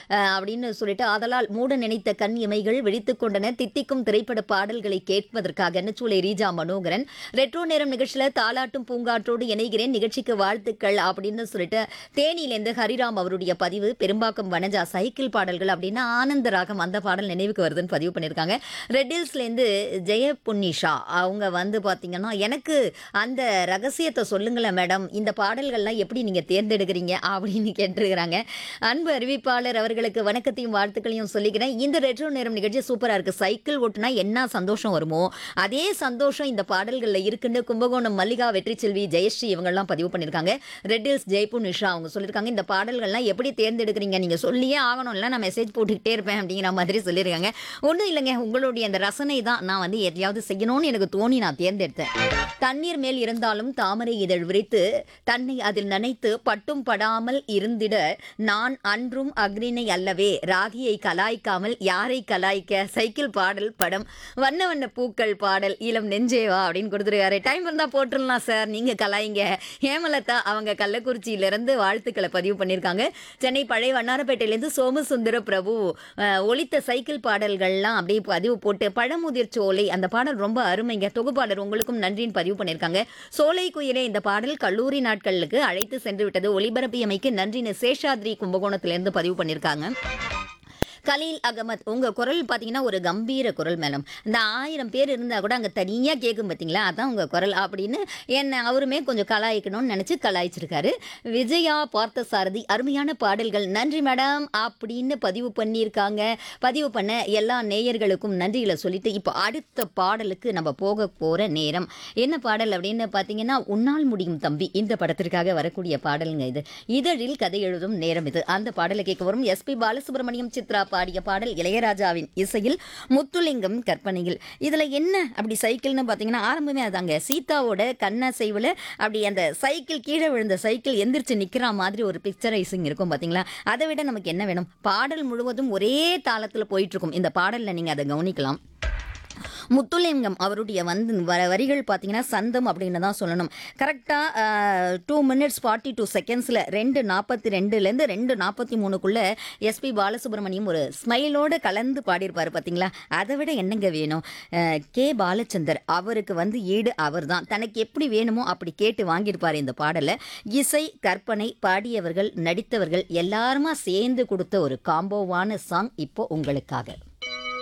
அஹ், அப்படின்னு சொல்லிட்டு ஆதலால் மூட நினைத்த கண் இமைகள் விழித்துக் கொண்டன தித்திக்கும் திரைப்பட பாடல்களை கேட்பதற்காக நெச்சூலை ரீஜா மனோகரன் ரெட்ரோ நேரம் நிகழ்ச்சியில தாலாட்டும் பூங்காற்றோடு இணைகிறேன் நிகழ்ச்சிக்கு வாழ்த்துக்கள் அப்படின்னு சொல்லிட்டு தேனியிலேருந்து ஹரிராம் அவருடைய பதிவு பெரும்பாக்கம் வனஜா சைக்கிள் பாடல்கள் அப்படின்னா ஆனந்த ராகம் அந்த பாடல் நினைவுக்கு வருதுன்னு பதிவு பண்ணியிருக்காங்க ரெட் ஹில்ஸ்லேருந்து ஜெய புன்னிஷா அவங்க வந்து பார்த்தீங்கன்னா எனக்கு அந்த ரகசியத்தை சொல்லுங்களேன் மேடம் இந்த பாடல்கள்லாம் எப்படி நீங்கள் தேர்ந்தெடுக்கிறீங்க அப்படின்னு கேட்டிருக்கிறாங்க அன்பு அறிவிப்பாளர் அவர்களுக்கு வணக்கத்தையும் வாழ்த்துக்களையும் சொல்லிக்கிறேன் இந்த ரெட்ரோ நேரம் நிகழ்ச்சி சூப்பராக இருக்குது சைக்கிள் ஓட்டுனா என்ன சந்தோஷம் வருமோ அதே சந்தோஷம் இந்த பாடல்களில் இருக்குன்னு கும்பகோணம் மல்லிகா வெற்றி செல்வி ஜெயஸ்ரீ இவங்கெல்லாம் பதிவு பண்ணியிருக்காங்க ரெட் ஹில்ஸ் ஜெய்ப்பூர் நிஷா அவங்க சொல்லியிருக்காங்க இந்த பாடல்கள்லாம் எப்படி தேர்ந்தெடுக்கிறீங்க நீங்கள் சொல்லியே ஆகணும் இல்லை நான் மெசேஜ் போட்டுக்கிட்டே இருப்பேன் அப்படிங்கிற மாதிரி சொல்லியிருக்காங்க ஒன்றும் இல்லைங்க உங்களுடைய அந்த ரசனை தான் நான் வந்து எதையாவது செய்யணும்னு எனக்கு தோணி நான் தேர்ந்தெடுத்தேன் தண்ணீர் மேல் இருந்தாலும் தாமரை இதழ் விரித்து தன்னை அதில் நனைத்து பட்டும் படாமல் இருந்திட நான் அன்றும் அக்னினை அல்லவே ராகியை கலாய்க்காமல் யாரை கலாய்க்க சைக்கிள் பாடல் படம் வண்ண வண்ண பூக்கள் பாடல் இளம் நெஞ்சேவா அப்படின்னு கொடுத்துருக்காரு டைம் இருந்தால் போட்டுடலாம் சார் நீங்கள் கலாய்ங்க ஹேமலதா அவங்க கள்ளக்குறிச்சியிலிருந்து வாழ்த்துக்களை பதிவு பண்ணியிருக்காங்க சென்னை பழைய வண்ணாரப்பேட்டையிலேருந்து சோமசுந்தர பிரபு அஹ், ஒலித்த சைக்கிள் பாடல்கள்லாம் அப்படியே பதிவு போட்டு பழமுதிர் சோலை அந்த பாடல் ரொம்ப அருமைங்க தொகுப்பாளர் உங்களுக்கும் நன்றின்னு பதிவு பண்ணியிருக்காங்க சோலை குயிலே இந்த பாடல் கல்லூரி நாட்களுக்கு அழைத்து சென்று விட்டது ஒலிபரப்பியமைக்கு நன்றின்னு சேஷாத்ரி கும்பகோணத்திலிருந்து பதிவு பண்ணியிருக்காங்க கலீல் அகமத் உங்கள் குரல் பார்த்தீங்கன்னா ஒரு கம்பீர குரல் மேடம் இந்த ஆயிரம் பேர் இருந்தால் கூட அங்கே தனியாக கேட்கும் பார்த்தீங்களா அதான் உங்கள் குரல் அப்படின்னு என்ன அவருமே கொஞ்சம் கலாய்க்கணும்னு நினச்சி கலாய்ச்சிருக்காரு விஜயா பார்த்தசாரதி அருமையான பாடல்கள் நன்றி மேடம் அப்படின்னு பதிவு பண்ணியிருக்காங்க பதிவு பண்ண எல்லா நேயர்களுக்கும் நன்றிகளை சொல்லிட்டு இப்போ அடுத்த பாடலுக்கு நம்ம போக போகிற நேரம் என்ன பாடல் அப்படின்னு பார்த்தீங்கன்னா உன்னால் முடியும் தம்பி இந்த படத்திற்காக வரக்கூடிய பாடலுங்க இது இதழில் கதை எழுதும் நேரம் இது அந்த பாடலை கேட்க வரும் எஸ்பி பாலசுப்ரமணியம் சித்ரா பாடிய பாடல் இளையராஜாவின் இசையில் முத்துலிங்கம் கற்பனையில் இதில் என்ன அப்படி சைக்கிள்னு பார்த்தீங்கன்னா ஆரம்பமே அதாங்க சீதாவோட கண்ணசைவில் அப்படி அந்த சைக்கிள் கீழே விழுந்த சைக்கிள் எந்திரிச்சு நிற்கிற மாதிரி ஒரு பிக்சரைசிங் இருக்கும் பார்த்தீங்களா அதை விட நமக்கு என்ன வேணும் பாடல் முழுவதும் ஒரே தாளத்தில் போயிட்டு இருக்கும் இந்த பாடலில் நீங்கள் அதை கவனிக்கலாம் முத்துலிங்கம் அவருடைய வந்து வர வரிகள் பார்த்தீங்கன்னா சந்தம் அப்படின்னு தான் சொல்லணும் கரெக்டாக டூ மினிட்ஸ் ஃபார்ட்டி டூ செகண்ட்ஸில் ரெண்டு நாற்பத்தி ரெண்டுலேருந்து ரெண்டு நாற்பத்தி மூணுக்குள்ளே எஸ்பி பாலசுப்ரமணியம் ஒரு ஸ்மைலோடு கலந்து பாடியிருப்பார் பார்த்தீங்களா அதை விட என்னங்க வேணும் அஹ், கே பாலச்சந்தர் அவருக்கு வந்து ஈடு அவர் தான் தனக்கு எப்படி வேணுமோ அப்படி கேட்டு வாங்கியிருப்பார் இந்த பாடலை இசை கற்பனை பாடியவர்கள் நடித்தவர்கள் எல்லாருமா சேர்ந்து கொடுத்த ஒரு காம்போவான சாங் இப்போ உங்களுக்காக